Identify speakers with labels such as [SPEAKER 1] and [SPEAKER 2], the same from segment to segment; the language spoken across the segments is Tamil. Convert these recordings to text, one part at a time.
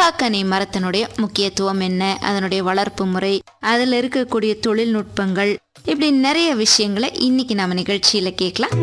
[SPEAKER 1] மகாகனி மரத்தினுடைய முக்கியத்துவம் என்ன அதனுடைய வளர்ப்பு முறை அதில் இருக்கக்கூடிய தொழில்நுட்பங்கள் இப்படி நிறைய விஷயங்களை இன்னைக்கு நம்ம நிகழ்ச்சியில கேட்கலாம்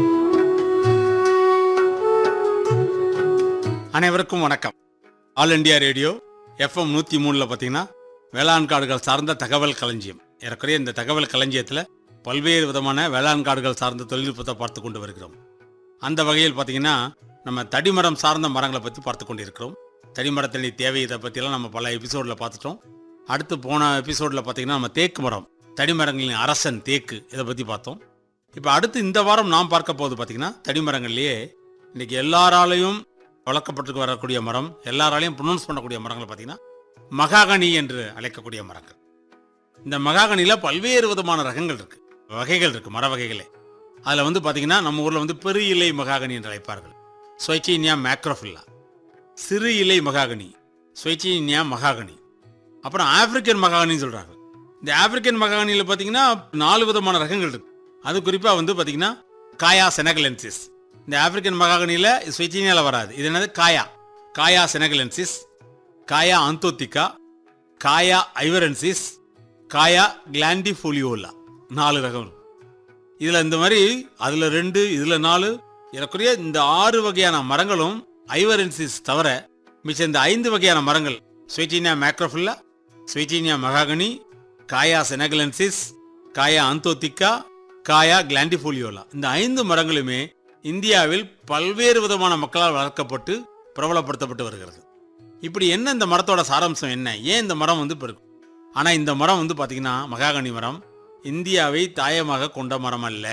[SPEAKER 2] அனைவருக்கும் வணக்கம் ஆல் இண்டியா ரேடியோ எஃப்எம் நூற்றி மூணில் பார்த்தீங்கன்னா வேளாண் காடுகள் சார்ந்த தகவல் களஞ்சியம் ஏறக்குறைய இந்த தகவல் களஞ்சியத்தில் பல்வேறு விதமான வேளாண் காடுகள் சார்ந்த தொழில்நுட்பத்தை பார்த்து கொண்டு வருகிறோம் அந்த வகையில் பார்த்தீங்கன்னா நம்ம தடிமரம் சார்ந்த மரங்களை பற்றி பார்த்து கொண்டிருக்கிறோம் தடிமரத்தினுடைய தேவை இதை பற்றியெல்லாம் நம்ம பல எபிசோடில் பார்த்துட்டோம் அடுத்து போன எபிசோடில் பார்த்தீங்கன்னா நம்ம தேக்கு மரம் தடிமரங்களின் அரசன் தேக்கு இதை பற்றி பார்த்தோம் இப்போ அடுத்து இந்த வாரம் நாம் பார்க்க போகுது பார்த்தீங்கன்னா தடிமரங்கள்லேயே இன்னைக்கு எல்லாராலையும் வளர்க்கப்பட்டு வரக்கூடிய மரம் எல்லாராலையும் ப்ரொனவுன்ஸ் பண்ணக்கூடிய மரங்கள் பார்த்தீங்கன்னா மகாகனி என்று அழைக்கக்கூடிய மரங்கள் இந்த மகாகனியில் பல்வேறு விதமான ரகங்கள் இருக்கு வகைகள் இருக்கு மர வகைகளே அதில் வந்து பார்த்தீங்கன்னா நம்ம ஊரில் வந்து பெரு இலை மகாகனி என்று அழைப்பார்கள் ஸ்வைச்சீனியா மேக்ரோஃபில்லா சிறு இலை மகாகனி ஸ்வைச்சீனியா மகாகனி அப்புறம் ஆப்பிரிக்கன் மகாகனின்னு சொல்றாங்க இந்த ஆப்பிரிக்கன் மகாகனியில் பார்த்தீங்கன்னா நாலு விதமான ரகங்கள் இருக்கு அது குறிப்பாக வந்து பார்த்தீங்கன்னா காயா செனகலென்சிஸ் இந்த ஆப்பிரிக்கன் மகாகனியில் ஸ்வைச்சீனியாவில் வராது இது என்னது காயா காயா செனகலென்சிஸ் காயா ஆந்தோத்திகா காயா ஐவரன்சிஸ் காயா கிளாண்டிஃபோலியோலா நாலு ரகம் இருக்கு. இதுல இந்த மாதிரி அதுல ரெண்டு இதுல நாலு ஏறக்குறைய இந்த ஆறு வகையான மரங்களும் ஐவரன்சிஸ் தவிர மிச்சம் இந்த ஐந்து வகையான மரங்கள் ஸ்வைச்சீனியா மேக்ரோஃபில்லா ஸ்வைச்சீனியா மகாகனி காயா செனகலன்சிஸ் காயா ஆந்தோத்திகா காயா கிளாண்டிஃபோலியோலா இந்த ஐந்து மரங்களுமே இந்தியாவில் பல்வேறு விதமான மக்களால் வளர்க்கப்பட்டு பிரபலப்படுத்தப்பட்டு வருகிறது இப்படி என்ன இந்த மரத்தோட சாராம்சம் என்ன ஏன் இந்த மரம் வந்து இப்போ இருக்கு ஆனால் இந்த மரம் வந்து பார்த்தீங்கன்னா மகாகனி மரம் இந்தியாவை தாயமாக கொண்ட மரம் அல்ல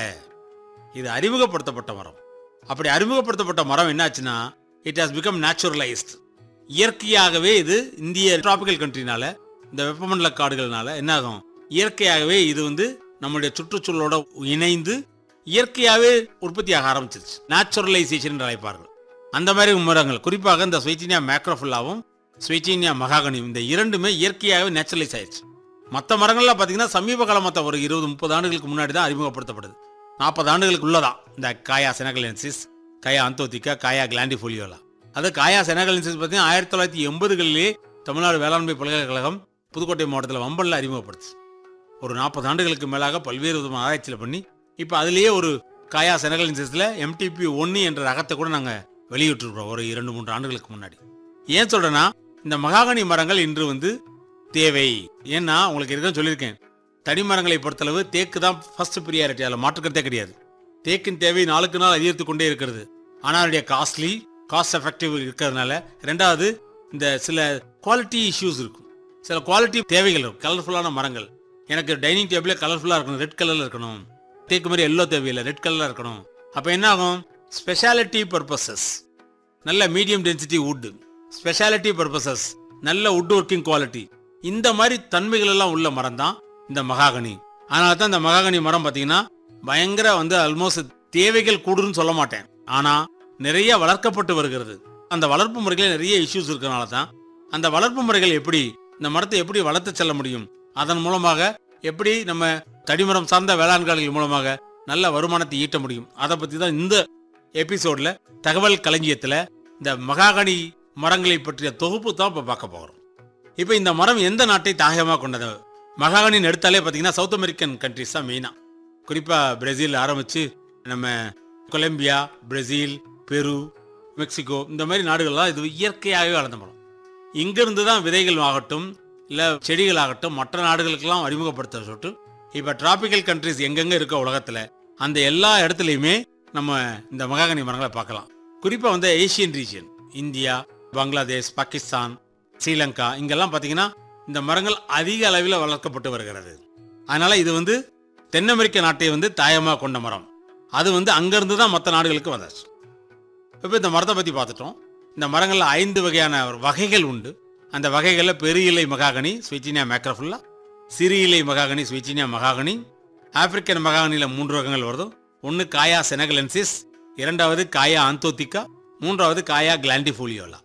[SPEAKER 2] இது அறிமுகப்படுத்தப்பட்ட மரம் அப்படி அறிமுகப்படுத்தப்பட்ட மரம் என்னாச்சுன்னா இட் ஹாஸ் பிகம் நேச்சுரலைஸ்ட் இயற்கையாகவே இது இந்திய டிராபிக்கல் கண்ட்ரினால இந்த வெப்பமண்டல காடுகள்னால என்ன ஆகும் இயற்கையாகவே இது வந்து நம்முடைய சுற்றுச்சூழலோட இணைந்து இயற்கையாகவே உற்பத்தியாக ஆரம்பிச்சிருச்சு நேச்சுரலைசேஷன் என்று அழைப்பார்கள் அந்த மாதிரி மரங்கள் குறிப்பாக இந்த ஸ்வைச்சீனியா மேக்ரோஃபுல்லாவும் ஸ்வைச்சீனியா மகாகனியும் இந்த இரண்டுமே இயற்கையாகவே நேச்சுரலைஸ் ஆயிடுச்சு மற்ற மரங்கள்லாம் பார்த்தீங்கன்னா சமீப காலமாக ஒரு இருபது முப்பது ஆண்டுகளுக்கு முன்னாடி தான் அறிமுகப்படுத்தப்படுது நாற்பது ஆண்டுகளுக்கு உள்ளதான் இந்த காயா செனகலென்சிஸ் காயா அந்தோத்திகா காயா கிளாண்டிஃபோலியோலா அது காயா செனகலென்சிஸ் பார்த்தீங்கன்னா ஆயிரத்தி தொள்ளாயிரத்தி எண்பதுகளிலே தமிழ்நாடு வேளாண்மை பல்கலைக்கழகம் புதுக்கோட்டை மாவட்டத்தில் வம்பல்ல அறிமுகப்படுத்துச்சு ஒரு நாற்பது ஆண்டுகளுக்கு மேலாக பல்வேறு விதமான ஆராய்ச்சியில் பண்ணி இப்போ அதுலேயே ஒரு காயா செனகலென்சிஸில் எம்டிபி ஒன்று என்ற ரகத்தை கூட நாங்கள் வெளியிட்டிருக்கிறோம் ஒரு இரண்டு மூன்று ஆண்டுகளுக்கு முன்னாடி ஏன் சொல்றேன்னா இந்த மகாகனி மரங்கள் இன்று வந்து தேவை ஏன்னா உங்களுக்கு இருக்குன்னு சொல்லியிருக்கேன் தடி மரங்களை பொறுத்தளவு தேக்கு தான் ஃபர்ஸ்ட் ப்ரியாரிட்டி அதில் மாற்றுக்கிறதே கிடையாது தேக்கின் தேவை நாளுக்கு நாள் அதிகரித்து கொண்டே இருக்கிறது ஆனால் அதனுடைய காஸ்ட்லி காஸ்ட் எஃபெக்டிவ் இருக்கிறதுனால ரெண்டாவது இந்த சில குவாலிட்டி இஷ்யூஸ் இருக்கும் சில குவாலிட்டி தேவைகள் இருக்கும் கலர்ஃபுல்லான மரங்கள் எனக்கு டைனிங் டேபிளே கலர்ஃபுல்லாக இருக்கணும் ரெட் கலரில் இருக்கணும் தேக்கு மாதிரி எல்லோ தேவையில்லை ரெட் கலரில் இருக்கணும் அப்போ என்ன ஆகும் ஸ்பெஷாலிட்டி பர்பஸஸ் நல்ல medium density wood speciality purposes நல்ல வுட் ஒர்க்கிங் குவாலிட்டி இந்த மாதிரி தன்மைகள் எல்லாம் உள்ள மரம் தான் இந்த மகாகனி அதனால தான் இந்த மகாகனி மரம் பார்த்தீங்கன்னா பயங்கர வந்து ஆல்மோஸ்ட் தேவைகள் கூடுன்னு சொல்ல மாட்டேன் ஆனா நிறைய வளர்க்கப்பட்டு வருகிறது அந்த வளர்ப்பு முறைகளில் நிறைய இஷ்யூஸ் இருக்கிறனால தான் அந்த வளர்ப்பு முறைகள் எப்படி இந்த மரத்தை எப்படி வளர்த்து செல்ல முடியும் அதன் மூலமாக எப்படி நம்ம தடிமரம் சார்ந்த வேளாண்காடுகள் மூலமாக நல்ல வருமானத்தை ஈட்ட முடியும் அதை பத்தி தான் இந்த எபிசோட்ல தகவல் களஞ்சியத்துல இந்த மகாகனி மரங்களை பற்றிய தொகுப்பு தான் இப்போ பார்க்க போகிறோம் இப்போ இந்த மரம் எந்த நாட்டை தாயகமாக கொண்டது மகாகனின்னு எடுத்தாலே பார்த்தீங்கன்னா சவுத் அமெரிக்கன் கண்ட்ரிஸ் தான் மெயினாக குறிப்பாக பிரேசில் ஆரம்பித்து நம்ம கொலம்பியா பிரேசில் பெரு மெக்சிகோ இந்த மாதிரி நாடுகள்லாம் இது இயற்கையாகவே வளர்ந்த மரம் இங்கிருந்து தான் விதைகள் ஆகட்டும் இல்லை செடிகள் ஆகட்டும் மற்ற நாடுகளுக்கெல்லாம் அறிமுகப்படுத்த சொல்லிட்டு இப்போ டிராபிக்கல் கண்ட்ரிஸ் எங்கெங்க இருக்க உலகத்தில் அந்த எல்லா இடத்துலையுமே நம்ம இந்த மகாகனி மரங்களை பார்க்கலாம் குறிப்பாக வந்து Asian region India Bangladesh Pakistan Sri Lanka இங்கெல்லாம் பார்த்தீங்கன்னா இந்த மரங்கள் அதிக அளவில் வளர்க்கப்பட்டு வருகிறது அதனால இது வந்து தென் அமெரிக்க நாட்டை வந்து தாயமாக கொண்ட மரம் அது வந்து அங்கிருந்து தான் மற்ற நாடுகளுக்கு வந்தாச்சு இப்போ இந்த மரத்தை பற்றி பார்த்துட்டோம் இந்த மரங்களில் ஐந்து வகையான வகைகள் உண்டு அந்த வகைகளில் பெரிய இலை மகாகனி ஸ்விச்சினியா மேக்ரஃபுல்லா சிறு இலை மகாகனி ஸ்விச்சினியா மகாகனி ஆப்பிரிக்கன் மகாகனியில் மூன்று ரகங்கள் வருது ஒன்று காயா செனகலென்சிஸ் இரண்டாவது காயா ஆந்தோத்திகா மூன்றாவது காயா கிளாண்டிஃபோலியோலா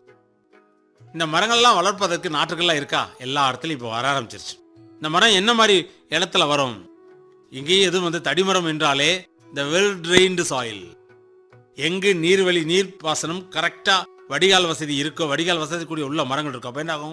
[SPEAKER 2] இந்த மரங்கள்லாம் வளர்ப்பதற்கு நாற்றுகள்லாம் இருக்கா எல்லா இடத்துலையும் இப்போ வர ஆரம்பிச்சிருச்சு இந்த மரம் என்ன மாதிரி இடத்துல வரும் இங்கேயும் எதுவும் வந்து தடிமரம் என்றாலே இந்த வெல் ட்ரெயின்டு சாயில் எங்கு நீர்வழி நீர் பாசனம் கரெக்டா வடிகால் வசதி இருக்கோ வடிகால் வசதி கூடிய உள்ள மரங்கள் இருக்கும் அப்போ என்ன ஆகும்